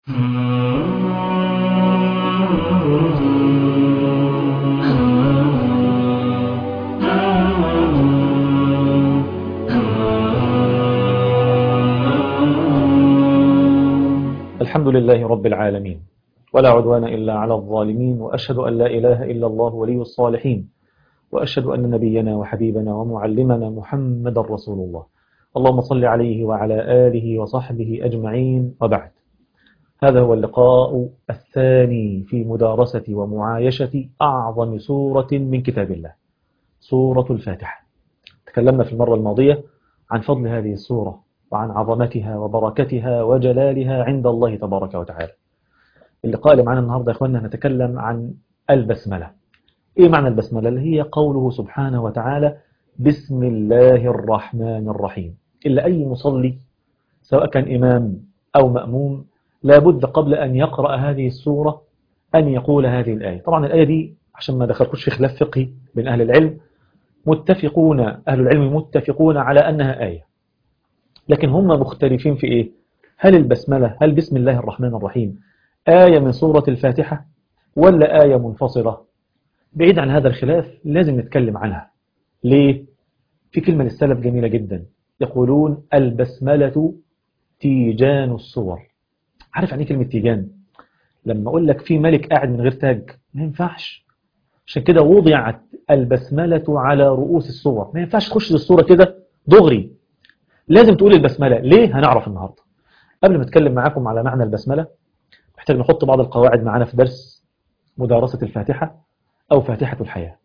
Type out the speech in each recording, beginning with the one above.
الحمد لله رب العالمين ولا عدوان إلا على الظالمين وأشهد أن لا إله إلا الله ولي الصالحين وأشهد أن نبينا وحبيبنا ومعلمنا محمد رسول الله اللهم صل عليه وعلى آله وصحبه أجمعين وبعد هذا هو اللقاء الثاني في مدارسة ومعايشة أعظم سورة من كتاب الله سورة الفاتحة تكلمنا في المرة الماضية عن فضل هذه السورة وعن عظمتها وبركتها وجلالها عند الله تبارك وتعالى اللقاء اللي معنا النهاردة يا أخوانا نتكلم عن البسملة إيه معنى البسملة اللي هي قوله سبحانه وتعالى بسم الله الرحمن الرحيم إلا أي مصلي سواء كان إمام أو مأموم لابد قبل أن يقرأ هذه السورة أن يقول هذه الآية طبعا الآية دي عشان ما دخلكوش في خلاف فقهي بين أهل العلم متفقون أهل العلم متفقون على أنها آية لكن هم مختلفين في إيه هل البسملة هل بسم الله الرحمن الرحيم آية من سورة الفاتحة ولا آية منفصلة بعيد عن هذا الخلاف لازم نتكلم عنها ليه في كلمة للسلف جميلة جدا يقولون البسملة تيجان الصور عارف يعني كلمة تيجان لما أقول لك في ملك قاعد من غير تاج ما ينفعش عشان كده وضعت البسملة على رؤوس الصور ما ينفعش تخش الصورة كده دغري لازم تقول البسملة ليه هنعرف النهاردة قبل ما اتكلم معاكم على معنى البسملة محتاج نحط بعض القواعد معانا في درس مدارسة الفاتحة أو فاتحة الحياة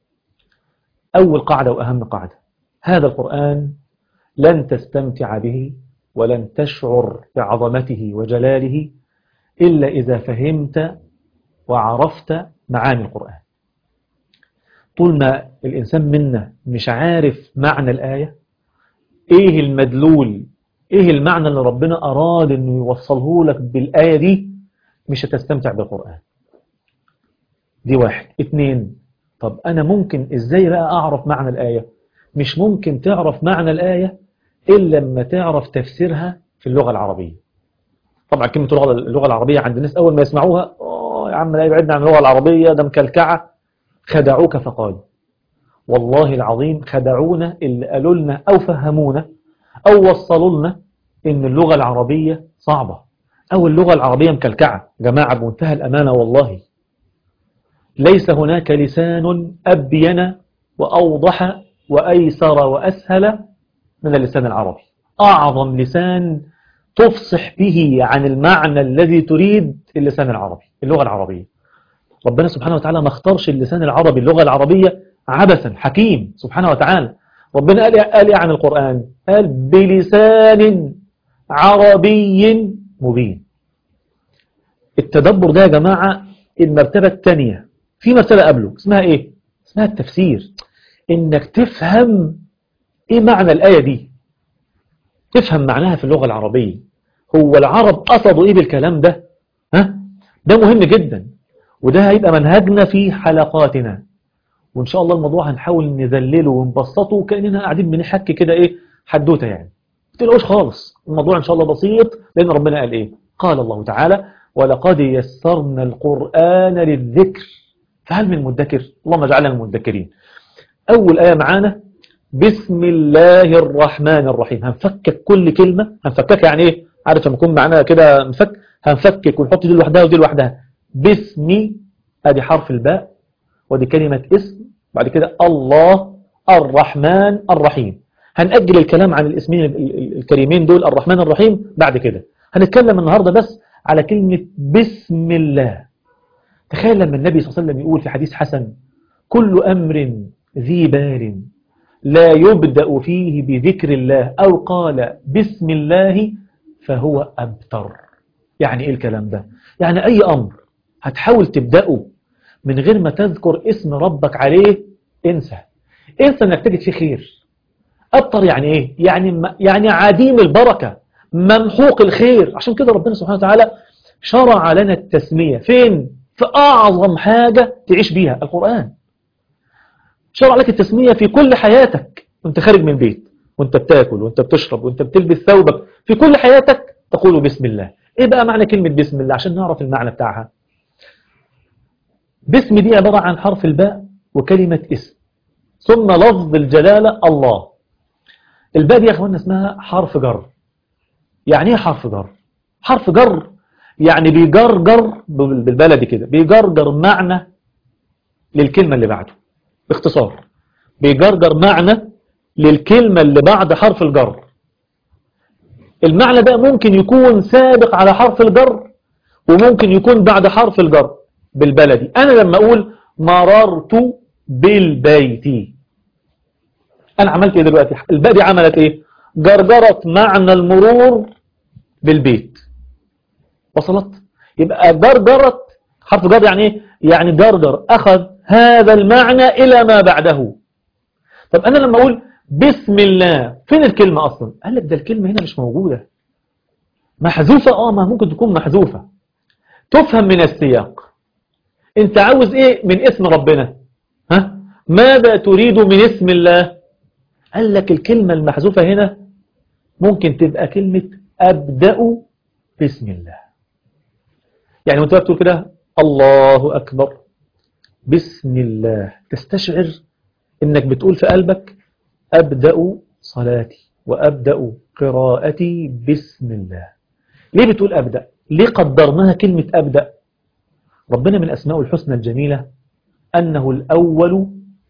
أول قاعدة وأهم قاعدة هذا القرآن لن تستمتع به ولن تشعر بعظمته وجلاله إلا إذا فهمت وعرفت معاني القرآن طول ما الإنسان منا مش عارف معنى الآية إيه المدلول إيه المعنى اللي ربنا أراد أنه يوصله لك بالآية دي مش هتستمتع بالقرآن دي واحد اتنين طب أنا ممكن إزاي بقى أعرف معنى الآية مش ممكن تعرف معنى الآية إلا لما تعرف تفسيرها في اللغة العربية طبعا كلمة اللغة, اللغة العربية عند الناس أول ما يسمعوها أوه يا عم لا يبعدنا عن اللغة العربية ده مكلكعة خدعوك فقالوا والله العظيم خدعونا اللي قالوا لنا أو فهمونا أو وصلوا لنا إن اللغة العربية صعبة أو اللغة العربية مكلكعة جماعة بمنتهى الأمانة والله ليس هناك لسان أبين وأوضح وأيسر وأسهل من اللسان العربي أعظم لسان تفصح به عن المعنى الذي تريد اللسان العربي اللغة العربية ربنا سبحانه وتعالى ما اختارش اللسان العربي اللغة العربية عبثا حكيم سبحانه وتعالى ربنا قال قال ايه عن القرآن قال بلسان عربي مبين التدبر ده يا جماعة المرتبة الثانية في مرتبة قبله اسمها ايه اسمها التفسير انك تفهم ايه معنى الآية دي تفهم معناها في اللغة العربية هو العرب قصدوا ايه بالكلام ده ها ده مهم جدا وده هيبقى منهجنا في حلقاتنا وإن شاء الله الموضوع هنحاول نذلله ونبسطه كأننا قاعدين بنحكي كده إيه حدوته يعني ما تقلقوش خالص الموضوع إن شاء الله بسيط لأن ربنا قال إيه قال الله تعالى ولقد يسرنا القرآن للذكر فهل من مدكر اللهم اجعلنا من المدكرين أول آية معانا بسم الله الرحمن الرحيم هنفكك كل كلمة هنفكك يعني إيه عارف لما يكون معانا كده مفك هنفكك ونحط دي لوحدها ودي لوحدها باسم ادي حرف الباء ودي كلمة اسم بعد كده الله الرحمن الرحيم هنأجل الكلام عن الاسمين الكريمين دول الرحمن الرحيم بعد كده هنتكلم النهاردة بس على كلمة بسم الله تخيل لما النبي صلى الله عليه وسلم يقول في حديث حسن كل أمر ذي بال لا يبدأ فيه بذكر الله أو قال بسم الله فهو أبتر يعني إيه الكلام ده يعني أي أمر هتحاول تبدأه من غير ما تذكر اسم ربك عليه انسى انسى انك تجد فيه خير ابطر يعني ايه يعني يعني عديم البركة ممحوق الخير عشان كده ربنا سبحانه وتعالى شرع لنا التسمية فين في اعظم حاجة تعيش بيها القرآن شرع لك التسمية في كل حياتك وانت خارج من البيت وانت بتاكل وانت بتشرب وانت بتلبس ثوبك في كل حياتك تقول بسم الله ايه بقى معنى كلمة بسم الله عشان نعرف المعنى بتاعها بسم دي عبارة عن حرف الباء وكلمة اسم ثم لفظ الجلالة الله الباء دي يا اخوانا اسمها حرف جر يعني ايه حرف جر حرف جر يعني بيجرجر بالبلدي كده بيجرجر معنى للكلمة اللي بعده باختصار بيجرجر معنى للكلمة اللي بعد حرف الجر المعنى ده ممكن يكون سابق على حرف الجر وممكن يكون بعد حرف الجر بالبلدي أنا لما أقول مررت بالبيت أنا عملت إيه دلوقتي الباء دي عملت إيه جرجرت معنى المرور بالبيت وصلت يبقى جرجرت حرف جر يعني إيه يعني جرجر أخذ هذا المعنى إلى ما بعده طب أنا لما أقول بسم الله فين الكلمة أصلا قال لك ده الكلمة هنا مش موجودة محذوفة آه ما ممكن تكون محذوفة تفهم من السياق انت عاوز ايه من اسم ربنا ها ماذا تريد من اسم الله قال لك الكلمة المحذوفة هنا ممكن تبقى كلمة أبدأ بسم الله يعني وانت بتقول كده الله أكبر بسم الله تستشعر انك بتقول في قلبك أبدأ صلاتي وأبدأ قراءتي بسم الله ليه بتقول أبدأ ليه قدرناها كلمة أبدأ ربنا من أسماء الحسنى الجميلة أنه الأول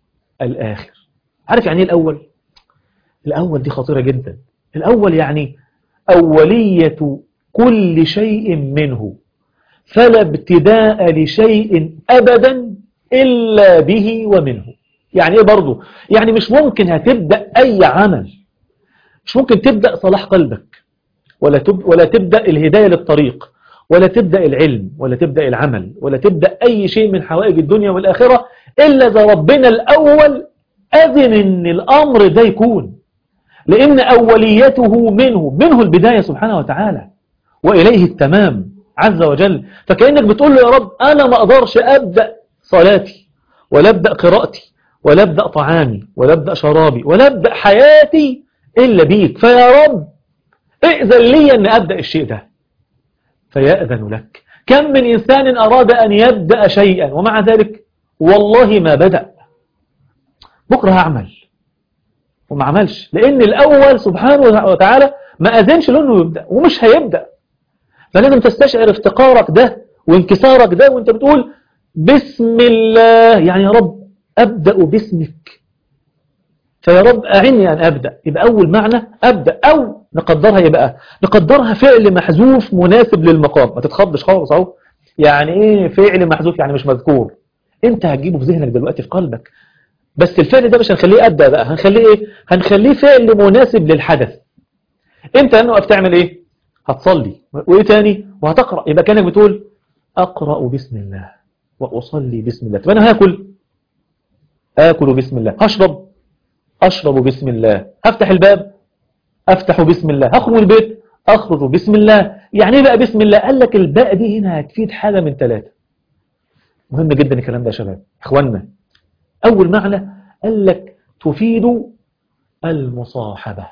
الآخر عارف يعني إيه الأول الأول دي خطيرة جدا الأول يعني أولية كل شيء منه فلا ابتداء لشيء أبدا إلا به ومنه يعني إيه برضو يعني مش ممكن هتبدأ أي عمل مش ممكن تبدأ صلاح قلبك ولا, تب ولا تبدأ الهداية للطريق ولا تبدأ العلم ولا تبدأ العمل ولا تبدأ أي شيء من حوائج الدنيا والآخرة إلا إذا ربنا الأول أذن أن الأمر ده يكون لأن أوليته منه منه البداية سبحانه وتعالى وإليه التمام عز وجل فكأنك بتقول له يا رب أنا ما أقدرش أبدأ صلاتي ولا أبدأ قراءتي ولا أبدأ طعامي ولا أبدأ شرابي ولا أبدأ حياتي إلا بيك فيا رب ائذن لي أن أبدأ الشيء ده فيأذن لك كم من إنسان أراد أن يبدأ شيئا ومع ذلك والله ما بدأ بكرة هعمل وما عملش لأن الأول سبحانه وتعالى ما أذنش له أنه يبدأ ومش هيبدأ فلازم تستشعر افتقارك ده وانكسارك ده وانت بتقول بسم الله يعني يا رب أبدأ باسمك فيا رب أعني أن أبدأ يبقى أول معنى أبدأ أو نقدرها يبقى نقدرها فعل محذوف مناسب للمقام ما تتخضش خالص أهو يعني إيه فعل محذوف يعني مش مذكور أنت هتجيبه في ذهنك دلوقتي في قلبك بس الفعل ده مش هنخليه أبدأ بقى هنخليه إيه هنخليه فعل مناسب للحدث أنت أنه تعمل إيه هتصلي وإيه تاني وهتقرأ يبقى كانك بتقول أقرأ بسم الله وأصلي بسم الله طب أنا هاكل آكل بسم الله هشرب أشرب بسم الله هفتح الباب أفتح بسم الله هخرج من البيت أخرج بسم الله يعني إيه بقى بسم الله قال لك الباء دي هنا هتفيد حاجة من ثلاثة مهم جدا الكلام ده يا شباب إخواننا أول معنى قال لك تفيد المصاحبة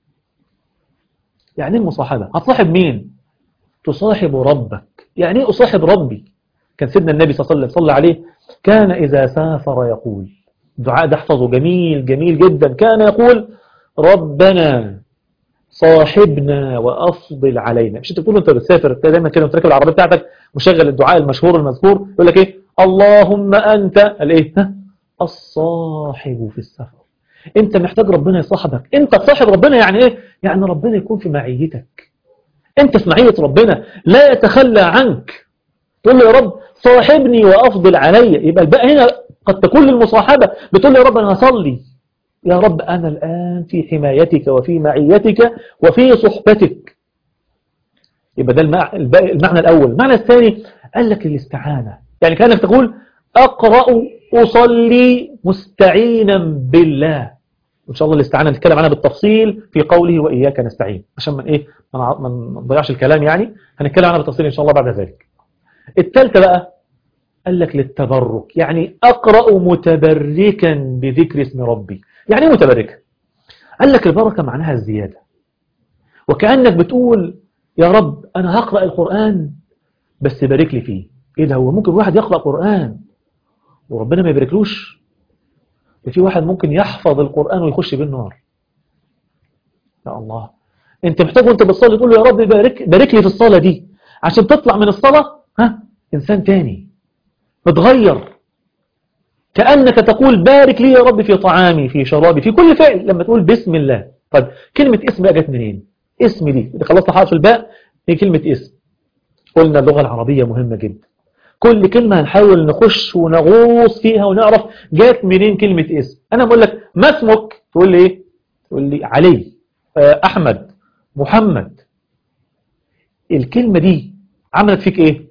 يعني ايه المصاحبة هتصاحب مين تصاحب ربك يعني ايه أصاحب ربي كان سيدنا النبي صلى الله عليه وسلم صلى عليه كان إذا سافر يقول دعاء ده احفظه جميل جميل جدا كان يقول ربنا صاحبنا وأفضل علينا مش انت بتقول انت بتسافر دايما كده وتركب العربية بتاعتك مشغل الدعاء المشهور المذكور يقول لك ايه اللهم أنت الايه الصاحب في السفر انت محتاج ربنا يصاحبك انت تصاحب ربنا يعني ايه يعني ربنا يكون في معيتك انت في معية ربنا لا يتخلى عنك تقول له يا رب صاحبني وأفضل علي يبقى الباء هنا قد تكون للمصاحبة بتقول له يا رب أنا هصلي يا رب أنا الآن في حمايتك وفي معيتك وفي صحبتك يبقى ده المعنى الأول المعنى الثاني قال لك الاستعانة يعني كأنك تقول أقرأ أصلي مستعينا بالله وإن شاء الله الاستعانة نتكلم عنها بالتفصيل في قوله وإياك نستعين عشان من إيه ما نضيعش الكلام يعني هنتكلم عنها بالتفصيل إن شاء الله بعد ذلك الثالثة بقى قال لك للتبرك يعني أقرأ متبركا بذكر اسم ربي يعني ايه متبركا قال لك البركة معناها الزيادة وكأنك بتقول يا رب أنا هقرأ القرآن بس بارك لي فيه إيه ده هو ممكن واحد يقرأ قرآن وربنا ما يباركلوش ده في واحد ممكن يحفظ القرآن ويخش بيه النار يا الله انت محتاج وانت بتصلي تقول له يا رب بارك, بارك لي في الصلاة دي عشان تطلع من الصلاة ها إنسان تاني متغير كأنك تقول بارك لي يا رب في طعامي في شرابي في كل فعل لما تقول بسم الله طيب كلمة اسم بقى جت منين اسم دي اللي خلصنا حرف الباء هي كلمة اسم قلنا اللغة العربية مهمة جدا كل كلمة هنحاول نخش ونغوص فيها ونعرف جات منين كلمة اسم أنا بقول لك ما اسمك تقول لي ايه تقول لي علي أحمد محمد الكلمة دي عملت فيك ايه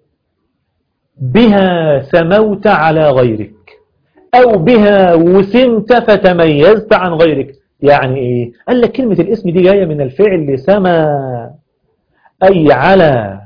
بها سموت على غيرك أو بها وسمت فتميزت عن غيرك يعني إيه؟ قال لك كلمة الاسم دي جاية من الفعل سما أي على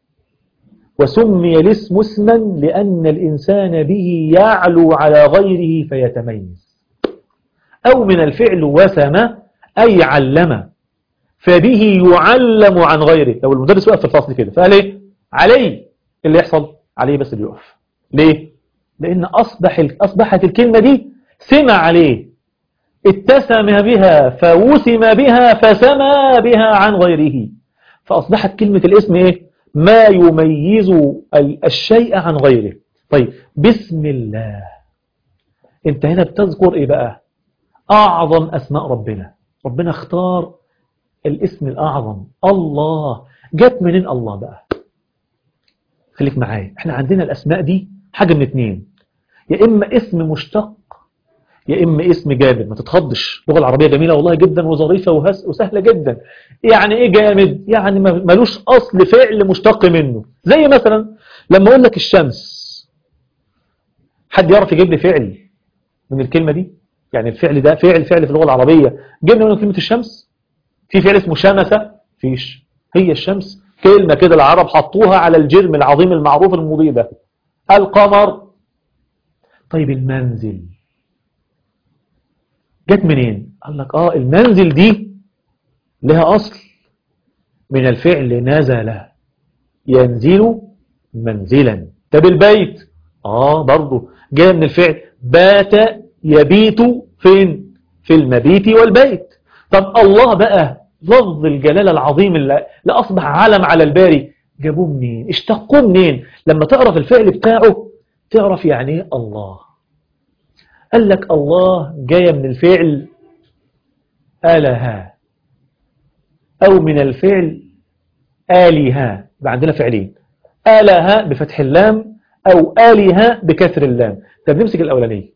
وسمي الاسم اسما لأن الإنسان به يعلو على غيره فيتميز أو من الفعل وسم أي علم فبه يعلم عن غيره لو المدرس وقف في الفصل كده فقال ايه علي اللي يحصل عليه بس اللي يقف ليه لأن أصبح أصبحت الكلمة دي سمع عليه اتسم بها فوسم بها فسمى بها عن غيره فأصبحت كلمة الاسم إيه؟ ما يميز الشيء عن غيره طيب بسم الله انت هنا بتذكر إيه بقى أعظم أسماء ربنا ربنا اختار الاسم الأعظم الله جت منين الله بقى خليك معايا احنا عندنا الأسماء دي حاجة من اتنين يا إما اسم مشتق يا إما اسم جامد ما تتخضش اللغة العربية جميلة والله جدا وظريفة وسهلة جدا يعني إيه جامد يعني ملوش أصل فعل مشتق منه زي مثلا لما أقول لك الشمس حد يعرف يجيب لي فعل من الكلمة دي يعني الفعل ده فعل فعل في اللغة العربية جبنا منه كلمة الشمس في فعل اسمه شمسة فيش هي الشمس كلمة كده العرب حطوها على الجرم العظيم المعروف المضيء ده القمر طيب المنزل جت منين قال لك اه المنزل دي لها اصل من الفعل نزل ينزل منزلا طب البيت اه برضه جاء من الفعل بات يبيت فين في المبيت والبيت طب الله بقى لفظ الجلالة العظيم اللي أصبح علم على الباري جابوه منين اشتقوه منين لما تعرف الفعل بتاعه تعرف يعني ايه الله قال لك الله جاية من الفعل آلها أو من الفعل آلها يبقى عندنا فعلين آلها بفتح اللام أو آلها بكسر اللام طب نمسك الأولانية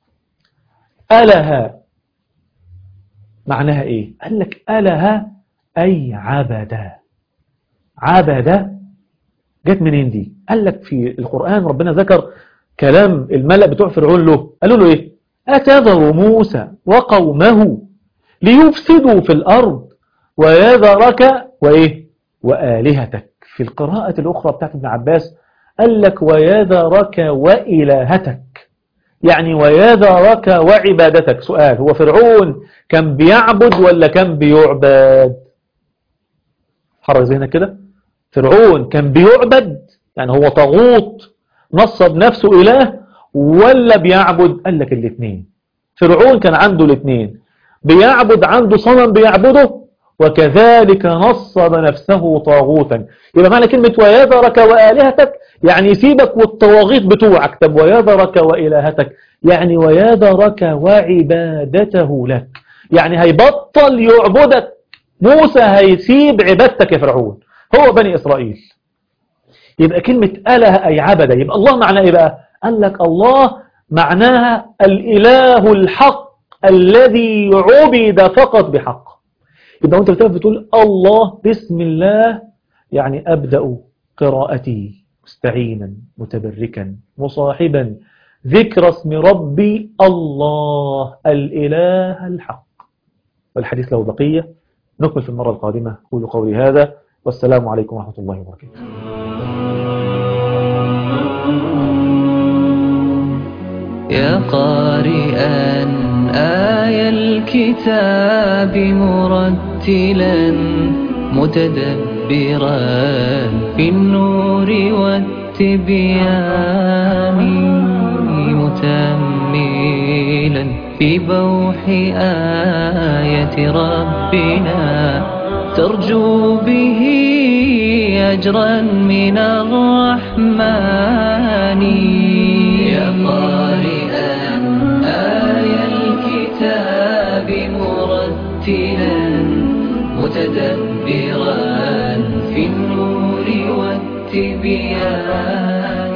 آلها معناها إيه قال لك آلها أي عبد عبد جت منين دي قال لك في القرآن ربنا ذكر كلام الملأ بتوع فرعون له قالوا له ايه أتذر موسى وقومه ليفسدوا في الأرض ويذرك وإيه وآلهتك في القراءة الأخرى بتاعت ابن عباس قال لك ويذرك وإلهتك يعني ويذرك وعبادتك سؤال هو فرعون كان بيعبد ولا كان بيعبد حرك ذهنك كده فرعون كان بيعبد يعني هو طاغوت نصب نفسه إله ولا بيعبد قال لك الاثنين فرعون كان عنده الاثنين بيعبد عنده صنم بيعبده وكذلك نصب نفسه طاغوتا يبقى معنى كلمة ويذرك وآلهتك يعني يسيبك والطواغيت بتوعك طب ويذرك وإلهتك يعني ويذرك وعبادته لك يعني هيبطل يعبدك موسى هيسيب عبادتك يا فرعون هو بني إسرائيل يبقى كلمة أله أي عبد يبقى الله معناه إيه بقى قال لك الله معناها الإله الحق الذي عبد فقط بحق يبقى أنت بتقف بتقول الله بسم الله يعني أبدأ قراءتي مستعينا متبركا مصاحبا ذكر اسم ربي الله الإله الحق والحديث له بقية نكمل في المرة القادمة قولوا قولي هذا والسلام عليكم ورحمة الله وبركاته يا قارئا آي الكتاب مرتلا متدبرا متدبرا في النور والتبيان متأملا في بوح آية ربنا ترجو به أجرا من الرحمن يا قارئا آي الكتاب مرتلا متدبرا في النور والتبيان